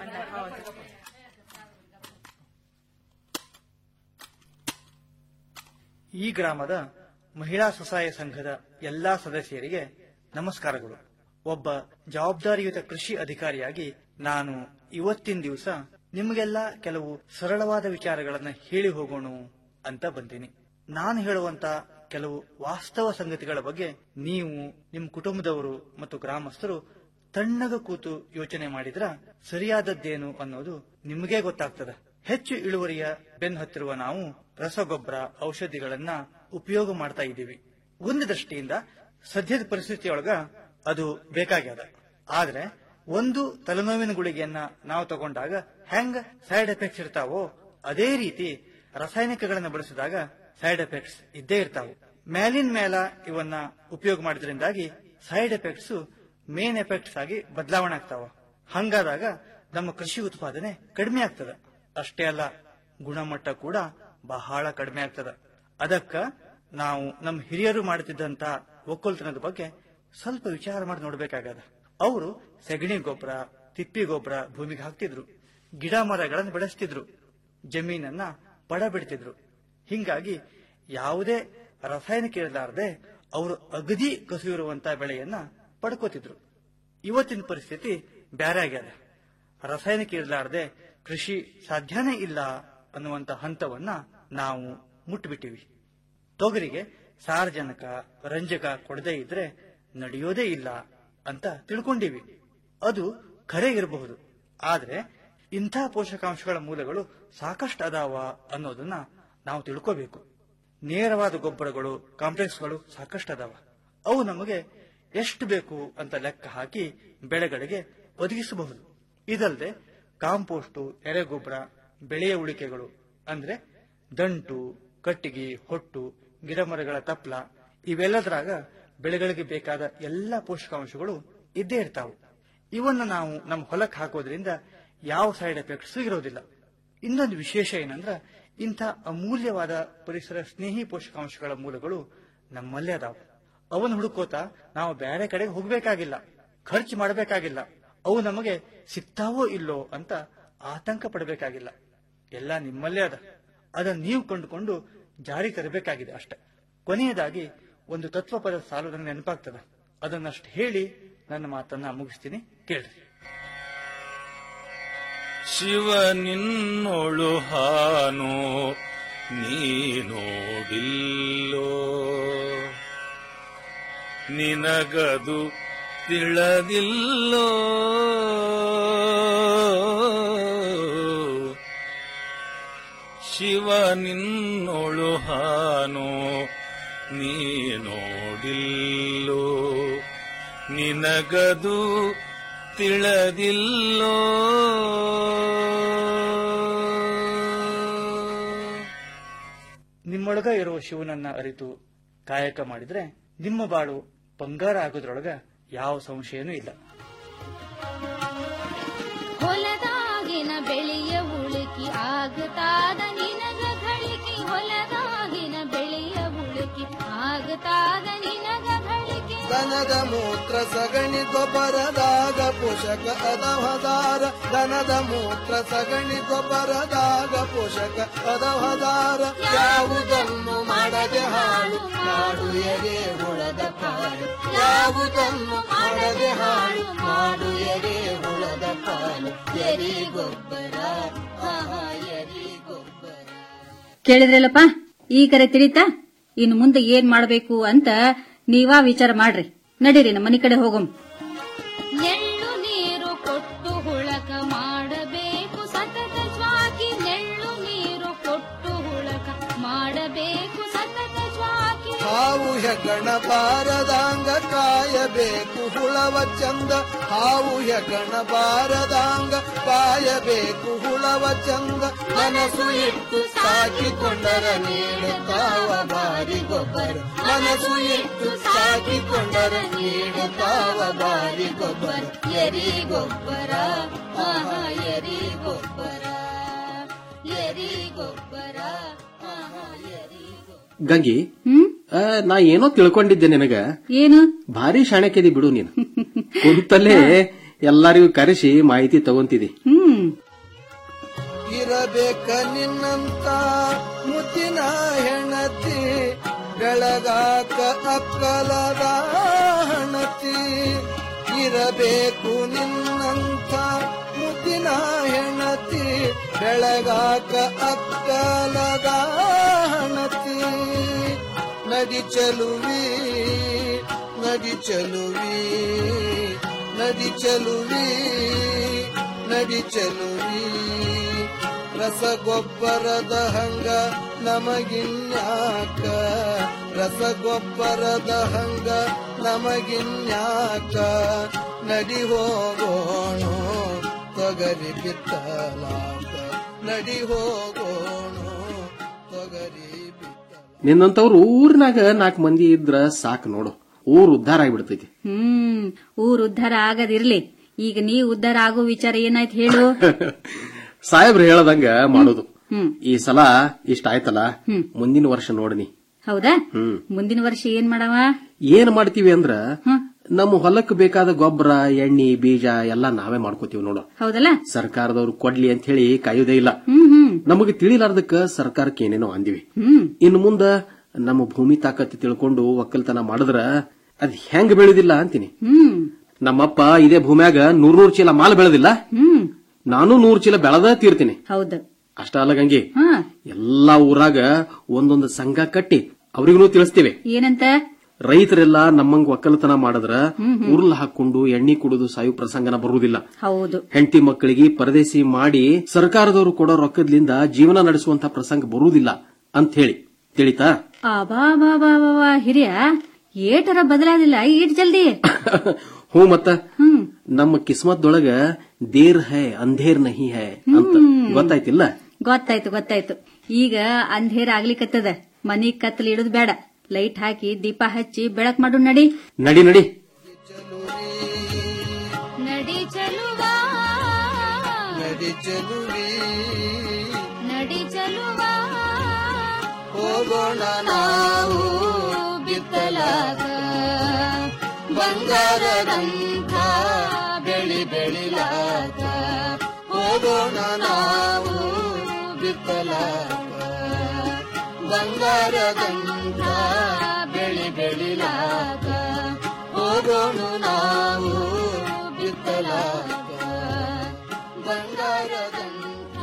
ಈ ಗ್ರಾಮದ ಮಹಿಳಾ ಸ್ವಸಹಾಯ ಸಂಘದ ಎಲ್ಲಾ ಸದಸ್ಯರಿಗೆ ನಮಸ್ಕಾರಗಳು ಒಬ್ಬ ಜವಾಬ್ದಾರಿಯುತ ಕೃಷಿ ಅಧಿಕಾರಿಯಾಗಿ ನಾನು ಇವತ್ತಿನ ದಿವಸ ನಿಮಗೆಲ್ಲ ಕೆಲವು ಸರಳವಾದ ವಿಚಾರಗಳನ್ನ ಹೇಳಿ ಹೋಗೋಣ ಅಂತ ಬಂದೀನಿ ನಾನು ಹೇಳುವಂತ ಕೆಲವು ವಾಸ್ತವ ಸಂಗತಿಗಳ ಬಗ್ಗೆ ನೀವು ನಿಮ್ಮ ಕುಟುಂಬದವರು ಮತ್ತು ಗ್ರಾಮಸ್ಥರು ತಣ್ಣಗ ಕೂತು ಯೋಚನೆ ಮಾಡಿದ್ರ ಸರಿಯಾದದ್ದೇನು ಅನ್ನೋದು ನಿಮಗೇ ಗೊತ್ತಾಗ್ತದ ಹೆಚ್ಚು ಇಳುವರಿಯ ಬೆನ್ ಹತ್ತಿರುವ ನಾವು ರಸಗೊಬ್ಬರ ಔಷಧಿಗಳನ್ನ ಉಪಯೋಗ ಮಾಡ್ತಾ ಇದ್ದೀವಿ ಒಂದು ದೃಷ್ಟಿಯಿಂದ ಸದ್ಯದ ಪರಿಸ್ಥಿತಿಯೊಳಗ ಅದು ಬೇಕಾಗ್ಯದ ಆದ್ರೆ ಒಂದು ತಲೆನೋವಿನ ಗುಳಿಗೆಯನ್ನ ನಾವು ತಗೊಂಡಾಗ ಹೆಂಗ್ ಸೈಡ್ ಎಫೆಕ್ಟ್ಸ್ ಇರ್ತಾವೋ ಅದೇ ರೀತಿ ರಾಸಾಯನಿಕಗಳನ್ನ ಬಳಸಿದಾಗ ಸೈಡ್ ಎಫೆಕ್ಟ್ಸ್ ಇದ್ದೇ ಇರ್ತಾವು ಮೇಲಿನ ಮೇಲ ಇವನ್ನ ಉಪಯೋಗ ಮಾಡಿದ್ರಿಂದಾಗಿ ಸೈಡ್ ಎಫೆಕ್ಟ್ಸ್ ಮೇನ್ ಎಫೆಕ್ಟ್ಸ್ ಆಗಿ ಬದಲಾವಣೆ ಆಗ್ತಾವ ಹಂಗಾದಾಗ ನಮ್ಮ ಕೃಷಿ ಉತ್ಪಾದನೆ ಕಡಿಮೆ ಆಗ್ತದ ಅಷ್ಟೇ ಅಲ್ಲ ಗುಣಮಟ್ಟ ಕೂಡ ಬಹಳ ಕಡಿಮೆ ಆಗ್ತದ ಅದಕ್ಕ ನಾವು ನಮ್ಮ ಹಿರಿಯರು ಮಾಡುತ್ತಿದ್ದಂತ ಒಕ್ಕಲ್ತನದ ಬಗ್ಗೆ ಸ್ವಲ್ಪ ವಿಚಾರ ಮಾಡಿ ನೋಡ್ಬೇಕಾಗದ ಅವರು ಸೆಗಣಿ ಗೊಬ್ಬರ ತಿಪ್ಪಿ ಗೊಬ್ಬರ ಭೂಮಿಗೆ ಹಾಕ್ತಿದ್ರು ಗಿಡ ಮರಗಳನ್ನು ಬೆಳೆಸ್ತಿದ್ರು ಜಮೀನನ್ನ ಪಡ ಬಿಡ್ತಿದ್ರು ಹಿಂಗಾಗಿ ಯಾವುದೇ ರಾಸಾಯನಿಕ ಇರಲಾರದೆ ಅವರು ಅಗದಿ ಕಸು ಇರುವಂತ ಬೆಳೆಯನ್ನ ಪಡ್ಕೋತಿದ್ರು ಇವತ್ತಿನ ಪರಿಸ್ಥಿತಿ ಬ್ಯಾರೆ ಆಗ್ಯದ ರಾಸಾಯನಿಕ ಇರಲಾರದೆ ಕೃಷಿ ಸಾಧ್ಯನೇ ಇಲ್ಲ ಅನ್ನುವಂತ ಹಂತವನ್ನ ನಾವು ಮುಟ್ಬಿಟ್ಟಿವಿ ತೊಗರಿಗೆ ಸಾರಜನಕ ರಂಜಕ ಕೊಡದೇ ಇದ್ರೆ ನಡೆಯೋದೇ ಇಲ್ಲ ಅಂತ ತಿಳ್ಕೊಂಡಿವಿ ಅದು ಖರೆ ಇರಬಹುದು ಆದ್ರೆ ಇಂಥ ಪೋಷಕಾಂಶಗಳ ಮೂಲಗಳು ಸಾಕಷ್ಟು ಅದಾವ ಅನ್ನೋದನ್ನ ನಾವು ತಿಳ್ಕೋಬೇಕು ನೇರವಾದ ಗೊಬ್ಬರಗಳು ಕಾಂಪ್ಲೆಕ್ಸ್ಗಳು ಸಾಕಷ್ಟು ಅದಾವ ಅವು ನಮಗೆ ಎಷ್ಟು ಬೇಕು ಅಂತ ಲೆಕ್ಕ ಹಾಕಿ ಬೆಳೆಗಳಿಗೆ ಒದಗಿಸಬಹುದು ಇದಲ್ಲದೆ ಕಾಂಪೋಸ್ಟು ಎರೆಗೊಬ್ಬರ ಬೆಳೆಯ ಉಳಿಕೆಗಳು ಅಂದ್ರೆ ದಂಟು ಕಟ್ಟಿಗೆ ಹೊಟ್ಟು ಗಿಡಮರಗಳ ತಪ್ಲ ಇವೆಲ್ಲದರಾಗ ಬೆಳೆಗಳಿಗೆ ಬೇಕಾದ ಎಲ್ಲ ಪೋಷಕಾಂಶಗಳು ಇದ್ದೇ ಇರ್ತಾವು ಇವನ್ನ ನಾವು ನಮ್ಮ ಹೊಲಕ್ಕೆ ಹಾಕೋದ್ರಿಂದ ಯಾವ ಸೈಡ್ ಎಫೆಕ್ಟ್ಸ್ ಇರೋದಿಲ್ಲ ಇನ್ನೊಂದು ವಿಶೇಷ ಏನಂದ್ರ ಇಂಥ ಅಮೂಲ್ಯವಾದ ಪರಿಸರ ಸ್ನೇಹಿ ಪೋಷಕಾಂಶಗಳ ಮೂಲಗಳು ನಮ್ಮಲ್ಲೇ ಅದಾವ ಅವನ್ ಹುಡುಕೋತ ನಾವು ಬೇರೆ ಕಡೆಗೆ ಹೋಗ್ಬೇಕಾಗಿಲ್ಲ ಖರ್ಚು ಮಾಡಬೇಕಾಗಿಲ್ಲ ಅವು ನಮಗೆ ಸಿಗ್ತಾವೋ ಇಲ್ಲೋ ಅಂತ ಆತಂಕ ಪಡಬೇಕಾಗಿಲ್ಲ ಎಲ್ಲ ನಿಮ್ಮಲ್ಲೇ ಅದ ಅದನ್ನ ನೀವು ಕಂಡುಕೊಂಡು ಜಾರಿ ತರಬೇಕಾಗಿದೆ ಅಷ್ಟೆ ಕೊನೆಯದಾಗಿ ಒಂದು ತತ್ವಪದ ಸಾಲು ನನಗೆ ನೆನಪಾಗ್ತದ ಅದನ್ನಷ್ಟು ಹೇಳಿ ನನ್ನ ಮಾತನ್ನ ಮುಗಿಸ್ತೀನಿ ಕೇಳ್ರಿ ಶಿವನಿನ್ನೊಳು ಹಾನು ನೀನೋಡಿಲ್ಲೋ ನಿನಗದು ತಿಳದಿಲ್ಲೋ ಶಿವನಿನ್ನೊಳು ಹಾನು ನೀನೋಡಿಲ್ಲೋ ನಿನಗದು ತಿಳದಿಲ್ಲೋ ನಿಮ್ಮೊಳಗ ಇರುವ ಶಿವನನ್ನ ಅರಿತು ಕಾಯಕ ಮಾಡಿದ್ರೆ ನಿಮ್ಮ ಬಾಳು ಬಂಗಾರ ಆಗೋದ್ರೊಳಗ ಯಾವ ಸಂಶಯನೂ ಇಲ್ಲ ಹೊಲದಾಗಿನ ಬೆಳೆಯ ಉಳುಕಿ ಆಗತಾದ ನಿನಗ ಗಳಿಕೆ ಹೊಲದಾಗಿನ ಬೆಳೆಯ ಉಳುಕಿ ಆಗತಾದ ನಿನಗ ಗಳಿಕೆ ದನದ ಮೂತ್ರ ಸಗಣಿ ಗೊಬ್ಬರದಾಗ ಪೋಷಕ ಅದವದಾರ ದನದ ಮೂತ್ರ ಸಗಣಿ ಗೊಬ್ಬರದಾಗ ಪೋಷಕ ಅದವದಾರ ಯಾವುದನ್ನು ಮಾಡದೆ ಹಾಳು ಮಾಡು ಎರೆ ಹುಳದ ಪಾಲು ಯಾವುದನ್ನು ಮಾಡದೆ ಹಾಳು ಮಾಡು ಎರೆ ಹುಳದ ಪಾಲು ಎರಿ ಗೊಬ್ಬರ ಆಹಾ ಎರಿ ಗೊಬ್ಬರ ಕೇಳಿದ್ರಲ್ಲಪ್ಪ ಈ ಕರೆ ತಿಳಿತಾ ಇನ್ನು ಮುಂದೆ ಏನ್ ಮಾಡ್ಬೇಕು ಅಂತ ನೀವಾ ವಿಚಾರ ಮಾಡ್ರಿ ನಡೀರಿ ನಮ್ಮ ಮನಿ ಕಡೆ ಹೋಗಮ್ ನೆಳ್ಳು ನೀರು ಕೊಟ್ಟು ಹುಳಕ ಮಾಡಬೇಕು ಸತತ ಜ್ವಾಕಿ ನೆಳ್ಳು ನೀರು ಕೊಟ್ಟು ಹುಳಕ ಮಾಡಬೇಕು ಸತತ ಜ್ವಾಕಿ ಹಾವು ಹೆಗಣ ಬಾರದಾಂಗ ಕಾಯಬೇಕು ಹುಳವ ಚಂದ ಹಾವು ಹೆಗಣ ಬಾರದಾಂಗ ಕಾಯಬೇಕು ಹುಳವ ಚಂದ ಮನಸ್ಸು ಇಟ್ಟು ಸಾಕಿಕೊಂಡರ ನೀಡುತ್ತಾವ ಬಾರಿ ಗೊಬ್ಬರ ಮನಸ್ಸು ಇಟ್ಟು ಸಾಕಿಕೊಂಡರ ನೀಡುತ್ತಾವ ಬಾರಿ ಗೊಬ್ಬರ ಎರಿ ಗೊಬ್ಬರ ಆಹಾ ಎರಿ ಗೊಬ್ಬರ ಎರಿ ಗೊಬ್ಬರ ಆಹಾ ಎರಿ ಗಂಗಿ ಆ, ನಾ ಏನೋ ತಿಳ್ಕೊಂಡಿದ್ದೆ ನಿನಗ ಏನು ಭಾರಿ ಶಾಣಕ್ಯದಿ ಬಿಡು ನೀನು ಕುಂತಲ್ಲೇ ಎಲ್ಲರಿಗೂ ಕರೆಸಿ ಮಾಹಿತಿ ತಗೊಂತಿದಿ ಹ್ಮ್ ಇರಬೇಕ ನಿನ್ನಂತ ಮುತ್ತಿನ ಹೆಣತಿ ಬೆಳಗಾಕ ಅಕ್ಕಲದ ಹಣತಿ ಇರಬೇಕು ನಿನ್ನಂತ ಮುತ್ತಿನ ಹೆಣತಿ ಬೆಳಗಾಕ ಅಕ್ಕಲದ ಹಣತಿ ನದಿ ಚಲುವಿ ನದಿ ಚಲುವಿ ನದಿ ಚಲುವಿ ನದಿ ಚಲುವಿ ರಸಗೊಬ್ಬರದ ಹಂಗ ನಮಗಿನ್ಯಾಕ ರಸಗೊಬ್ಬರದ ಹಂಗ ನಮಗಿನ್ಯಾಕ ನಡಿ ಹೋಗೋಣ ತೊಗರಿ ಬಿತ್ತಲಾಕ ನಡಿ ಹೋಗೋಣ ತೊಗರಿ ನಿನ್ನಂತವ್ರು ಊರಿನಾಗ ನಾಲ್ಕು ಮಂದಿ ಇದ್ರ ಸಾಕು ನೋಡು ಊರ್ ಉದ್ಧಾರ ಆಗ್ಬಿಡ್ತೈತಿ ಹ್ಮ್ ಊರ್ ಉದ್ಧಾರ ಆಗದಿರ್ಲಿ ಈಗ ನೀ ಉದ್ಧಾರ ಆಗೋ ವಿಚಾರ ಏನಾಯ್ತು ಹೇಳು ಸಾಹೇಬ್ರು ಹೇಳದಂಗ ಮಾಡೋದು ಹ್ಮ್ ಈ ಸಲ ಇಷ್ಟ ಆಯ್ತಲ್ಲ ಮುಂದಿನ ವರ್ಷ ನೋಡನಿ ಹೌದಾ ಹ್ಮ್ ಮುಂದಿನ ವರ್ಷ ಏನ್ ಮಾಡವ ಏನ್ ಮಾಡ್ತೀವಿ ಅಂದ್ರ ನಮ್ಮ ಹೊಲಕ್ ಬೇಕಾದ ಗೊಬ್ಬರ ಎಣ್ಣಿ ಬೀಜ ಎಲ್ಲಾ ನಾವೇ ಮಾಡ್ಕೋತೀವಿ ನೋಡು ಹೌದಲ್ಲ ಸರ್ಕಾರದವ್ರು ಕೊಡ್ಲಿ ಅಂತ ಹೇಳಿ ಕಾಯುವುದೇ ಇಲ್ಲ ಹ್ಮ್ ಹ್ಮ್ ನಮಗೆ ತಿಳಿಲಾರ್ದಕ್ಕ ಸರ್ಕಾರಕ್ಕೆ ಏನೇನೋ ಅಂದಿವಿ ಹ್ಮ್ ಇನ್ನು ಮುಂದ ನಮ್ಮ ಭೂಮಿ ತಾಕತ್ತು ತಿಳ್ಕೊಂಡು ಒಕ್ಕಲ್ತನ ಮಾಡಿದ್ರ ಅದ್ ಹೆಂಗ್ ಬೆಳೆದಿಲ್ಲ ಅಂತೀನಿ ಹ್ಮ್ ನಮ್ಮಪ್ಪ ಇದೇ ಭೂಮ್ಯಾಗ ನೂರ್ ನೂರ್ ಚೀಲ ಮಾಲ್ ಬೆಳೆದಿಲ್ಲ ಹ್ಮ್ ನಾನು ನೂರ್ ಚೀಲ ಬೆಳೆದ ತೀರ್ತೀನಿ ಹೌದು ಅಷ್ಟ ಅಲ್ಲ ಗಂಗಿ ಹಾ ಎಲ್ಲಾ ಊರಾಗ ಒಂದೊಂದು ಸಂಘ ಕಟ್ಟಿ ಅವ್ರಿಗೂ ತಿಳಿಸ್ತೀವಿ ಏನಂತ ರೈತರೆಲ್ಲ ನಮ್ಮಂಗ್ ಒಕ್ಕಲತನ ಮಾಡಿದ್ರ ಉರ್ಲ್ ಹಾಕೊಂಡು ಎಣ್ಣೆ ಕುಡಿದು ಸಾಯು ಪ್ರಸಂಗನ ಬರುವುದಿಲ್ಲ ಹೌದು ಹೆಂಡತಿ ಮಕ್ಕಳಿಗೆ ಪರದೇಸಿ ಮಾಡಿ ಸರ್ಕಾರದವರು ಕೊಡೋ ರೊಕ್ಕದ್ಲಿಂದ ಜೀವನ ನಡೆಸುವಂತ ಪ್ರಸಂಗ ಬರುವುದಿಲ್ಲ ಅಂತ ಹೇಳಿ ತಿಳಿತಾ ಬಾ ಬಾ ಬಾ ಬಾ ಬಾ ಹಿರಿಯ ಏಟರ ಬದಲಾದಿಲ್ಲ ಈಟ್ ಜಲ್ದಿ ಹ್ಞೂ ಮತ್ತ ನಮ್ಮ ಕಿಸ್ಮತ್ದೊಳಗ ದೇರ್ ಹೈ ಅಂಧೇರ್ ನಹಿ ಹೈ ಅಂತ ಗೊತ್ತಾಯ್ತಿಲ್ಲ ಗೊತ್ತಾಯ್ತು ಗೊತ್ತಾಯ್ತು ಈಗ ಅಂಧೇರ ಆಗ್ಲಿಕತ್ತದ ಮನಿ ಕತ್ತಲು ಇಡುದ್ ಬೇಡ ಲೈಟ್ ಹಾಕಿ ದೀಪ ಹಚ್ಚಿ ಬೆಳಕ್ ಮಾಡು ನಡಿ ನಡಿ ನಡಿ ನಡಿ ಚಲುವಾ ನಡಿ ಚೆಲುವಿ ನಡಿ ಚಲುವಾ ಹೋಗೋಣ ನಾವು ಬಿತ್ತಲಾಗ ಬಂಗಾರದಂಥ ಬೆಳಿ ಬೆಳಿಲಾಗ ಹೋಗೋಣ ನಾವು ಬಿತ್ತಲಾಗ ಬಂಗಾರದಂಥ ಬೆಳಿ ಬೆಳಿಲಾಗ ಹೋಗೋಣ ನಾವು ಬಿತ್ತಲಾಗ ಬಂಗಾರದಂಥ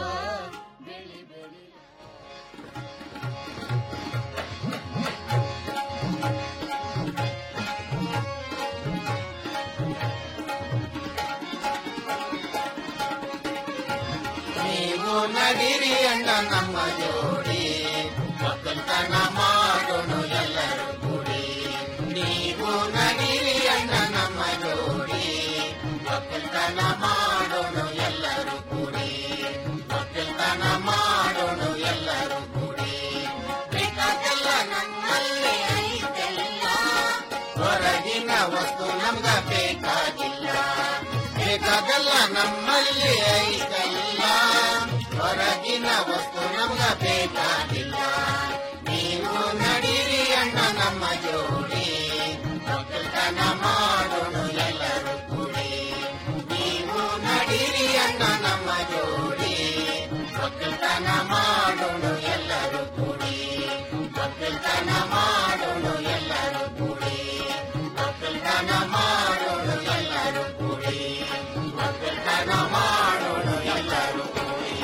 ನೀವು ನಡಿರಿ ಅಣ್ಣ ನಮ್ಮ ಜೋಡಿ ಒಕ್ಕಲ್ತನ ಮಾಡೋಣ ಎಲ್ಲರೂ ಕೂಡಿ ನೀವು ನಡಿರಿ ಅಣ್ಣ ನಮ್ಮ ಜೋಡಿ ಒಕ್ಕಲ್ತನ ಮಾಡೋಣ ಎಲ್ಲರೂ ಕೂಡಿ ಒಕ್ಕಲ್ತನ ಮಾಡೋಣ ಎಲ್ಲರೂ ಕೂಡಿ ಬೇಕಾದೆಲ್ಲ ನಮ್ಮಲ್ಲಿ ಐತೆಲ್ಲ ಹೊರಗಿನ ವಸ್ತು ನಮ್ಗ ಬೇಕಾಗಿಲ್ಲ ಬೇಕಾದಲ್ಲ ನಮ್ಮಲ್ಲಿ ಐತಲ್ಲ ಹೊರಗಿನ ವಸ್ತು ನಮ್ಗ ಬೇಕಾಗಿಲ್ಲ ನೀವು ನಡೀರಿ ಅಣ್ಣ ನಮ್ಮ ಜೋಡಿ ಒಕ್ಕಲ್ತನ ಮಾಡೋಣ ಎಲ್ಲರೂ ಕೂಡಿ ನೀವು ನಡೀರಿ ಅಣ್ಣ ನಮ್ಮ ಜೋಡಿ ಒಕ್ಕಲ್ತನ ಮಾಡೋಣ ಎಲ್ಲರೂ ಕೂಡಿ ಒಕ್ಕಲ್ತನ ಮಾಡೋಣ ಎಲ್ಲರೂ ಕೂಡಿ ಒಕ್ಕಲ್ತನ ಮಾಡೋಣ ಎಲ್ಲರೂ ಕೂಡಿ ಒಕ್ಕಲ್ತನ ಮಾಡೋಣ ಎಲ್ಲರೂ ಕೂಡಿ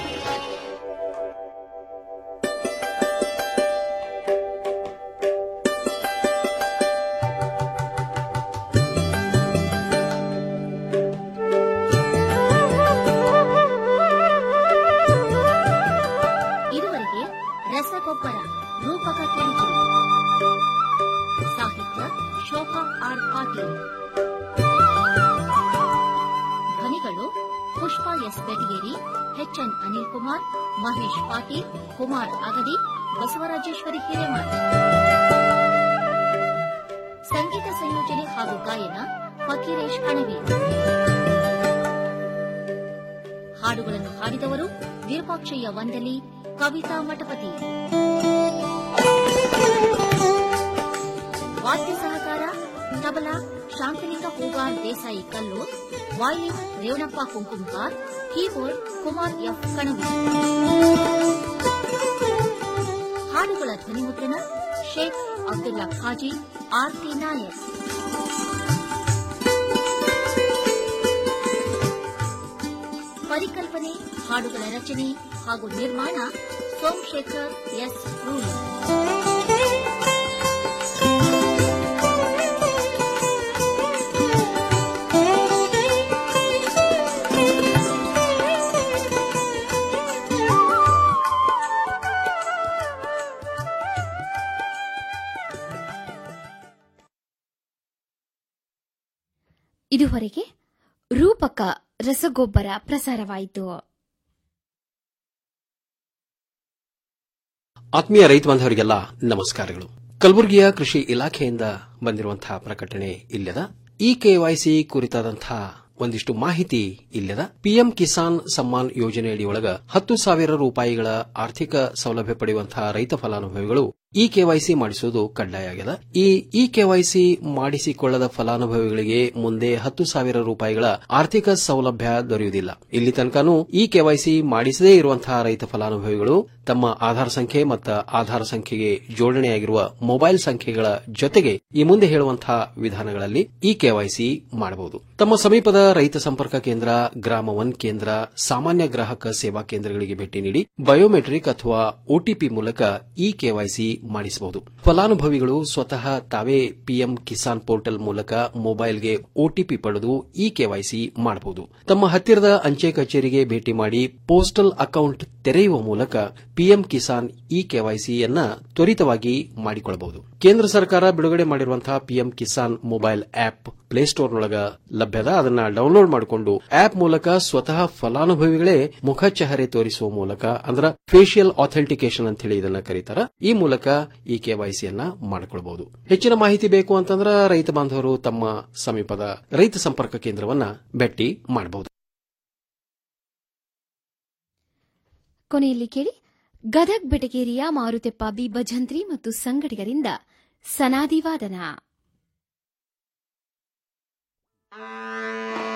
ಇದುವರೆಗೆ ರಸಗೊಬ್ಬರ ರೂಪಕ ಕೇಳಿತು ಸಾಹಿತ್ಯ ಶೋಕ ಆರ್ ಪಾಟೀಲ್ ಧ್ವನಿಗಳು ಪುಷ್ಪ ಎಸ್ ಬೆಟಗೇರಿ ಎಚ್ಎನ್ ಅನಿಲ್ ಕುಮಾರ್ ಮಹೇಶ್ ಪಾಟೀಲ್ ಕುಮಾರ್ ಅಗಡಿ ಬಸವರಾಜೇಶ್ವರಿ ಹಿರೇಮಠ್ ಸಂಗೀತ ಸಂಯೋಜನೆ ಹಾಗೂ ಗಾಯನ ಫಕೀರೇಶ್ ಕಣವಿ ಹಾಡುಗಳನ್ನು ಹಾಡಿದವರು ವಿರೂಪಾಕ್ಷಯ್ಯ ವಂದಲಿ ಕವಿತಾ ಮಠಪತಿ ವಾದ್ಯ ಸಹಕಾರ tabla Shantalinga Hoogar Desai Kallur violin Revanappa Kunkumkar keyboard Kumar F Kanavi ಹಾಡುಗಳ ಧ್ವನಿಮುದ್ರಣ ಶೇಖ್ ಅಬ್ದುಲ್ಲಾ ಖಾಜಿ ಆರ್ತಿ ನಾಯಕ್ ಪರಿಕಲ್ಪನೆ ಹಾಡುಗಳ ರಚನೆ ಹಾಗೂ ನಿರ್ಮಾಣ ಸೋಮಶೇಖರ್ ಎಸ್ ರೂಳಿ ಇದುವರೆಗೆ ರೂಪಕ ರಸಗೊಬ್ಬರ ಪ್ರಸಾರವಾಯಿತು ಆತ್ಮೀಯ ರೈತ ಬಾಂಧವರಿಗೆಲ್ಲ ನಮಸ್ಕಾರಗಳು ಕಲಬುರಗಿಯ ಕೃಷಿ ಇಲಾಖೆಯಿಂದ ಬಂದಿರುವಂತಹ ಪ್ರಕಟಣೆ ಇಲ್ಲದ ಈ ಕೆವೈಸಿ ಕುರಿತಾದಂತಹ ಒಂದಿಷ್ಟು ಮಾಹಿತಿ ಇಲ್ಲದ ಪಿಎಂ ಕಿಸಾನ್ ಸಮ್ಮಾನ್ ಯೋಜನೆಯಡಿಯೊಳಗ ಹತ್ತು ಸಾವಿರ ರೂಪಾಯಿಗಳ ಆರ್ಥಿಕ ಸೌಲಭ್ಯ ಪಡೆಯುವಂತಹ ರೈತ ಫಲಾನುಭವಿಗಳು ಇ ಕೆವೈಸಿ ಮಾಡಿಸುವುದು ಕಡ್ಡಾಯ ಆಗಿದೆ ಈ ಇ ಕೆವೈಸಿ ಮಾಡಿಸಿಕೊಳ್ಳದ ಫಲಾನುಭವಿಗಳಿಗೆ ಮುಂದೆ ಹತ್ತು ಸಾವಿರ ರೂಪಾಯಿಗಳ ಆರ್ಥಿಕ ಸೌಲಭ್ಯ ದೊರೆಯುವುದಿಲ್ಲ ಇಲ್ಲಿ ತನಕನೂ ಇ ಕೆವೈಸಿ ಮಾಡಿಸದೇ ಇರುವಂತಹ ರೈತ ಫಲಾನುಭವಿಗಳು ತಮ್ಮ ಆಧಾರ್ ಸಂಖ್ಯೆ ಮತ್ತು ಆಧಾರ್ ಸಂಖ್ಯೆಗೆ ಜೋಡಣೆಯಾಗಿರುವ ಮೊಬೈಲ್ ಸಂಖ್ಯೆಗಳ ಜೊತೆಗೆ ಈ ಮುಂದೆ ಹೇಳುವಂತಹ ವಿಧಾನಗಳಲ್ಲಿ ಇ ಕೆವೈಸಿ ಮಾಡಬಹುದು ತಮ್ಮ ಸಮೀಪದ ರೈತ ಸಂಪರ್ಕ ಕೇಂದ್ರ ಗ್ರಾಮ ಒನ್ ಕೇಂದ್ರ ಸಾಮಾನ್ಯ ಗ್ರಾಹಕ ಸೇವಾ ಕೇಂದ್ರಗಳಿಗೆ ಭೇಟಿ ನೀಡಿ ಬಯೋಮೆಟ್ರಿಕ್ ಅಥವಾ ಒಟಿಪಿ ಮೂಲಕ ಇ ಕೆವೈಸಿ ಮಾಡಿಸಬಹುದು ಫಲಾನುಭವಿಗಳು ಸ್ವತಃ ತಾವೇ ಪಿಎಂ ಕಿಸಾನ್ ಪೋರ್ಟಲ್ ಮೂಲಕ ಮೊಬೈಲ್ಗೆ ಒಟಿಪಿ ಪಡೆದು ಇ ಕೆವೈಸಿ ಮಾಡಬಹುದು ತಮ್ಮ ಹತ್ತಿರದ ಅಂಚೆ ಕಚೇರಿಗೆ ಭೇಟಿ ಮಾಡಿ ಪೋಸ್ಟಲ್ ಅಕೌಂಟ್ ತೆರೆಯುವ ಮೂಲಕ ಪಿಎಂ ಕಿಸಾನ್ ಇ ಕೆವೈಸಿಯನ್ನ ತ್ವರಿತವಾಗಿ ಮಾಡಿಕೊಳ್ಳಬಹುದು ಕೇಂದ್ರ ಸರ್ಕಾರ ಬಿಡುಗಡೆ ಮಾಡಿರುವಂತಹ ಪಿಎಂ ಕಿಸಾನ್ ಮೊಬೈಲ್ ಆಪ್ ಪ್ಲೇಸ್ಟೋರ್ನೊಳಗ ಲಭ್ಯದ ಅದನ್ನ ಡೌನ್ಲೋಡ್ ಮಾಡಿಕೊಂಡು ಆಪ್ ಮೂಲಕ ಸ್ವತಃ ಫಲಾನುಭವಿಗಳೇ ಮುಖ ಚೆಹರೆ ತೋರಿಸುವ ಮೂಲಕ ಅಂದ್ರ ಫೇಶಿಯಲ್ ಆಥೆಂಟಿಕೇಶನ್ ಅಂತ ಹೇಳಿ ಇದನ್ನ ಕರೀತಾರ ಈ ಮೂಲಕ ಈ ಕೆವೈಸಿಯನ್ನ ಮಾಡಿಕೊಳ್ಳಬಹುದು ಹೆಚ್ಚಿನ ಮಾಹಿತಿ ಬೇಕು ಅಂತಂದ್ರ ರೈತ ಬಾಂಧವರು ತಮ್ಮ ಸಮೀಪದ ರೈತ ಸಂಪರ್ಕ ಕೇಂದ್ರವನ್ನ ಭೇಟಿ ಮಾಡಬಹುದು ಕೊನೆಯಲ್ಲಿ ಕೇಳಿ ಗದಗ್ ಬೆಟಗೇರಿಯ ಮಾರುತೆಪ್ಪ ಬಿ ಭಜಂತ್ರಿ ಮತ್ತು ಸಂಗಡಿಗರಿಂದ ಸನಾದಿವಾದನ ಆ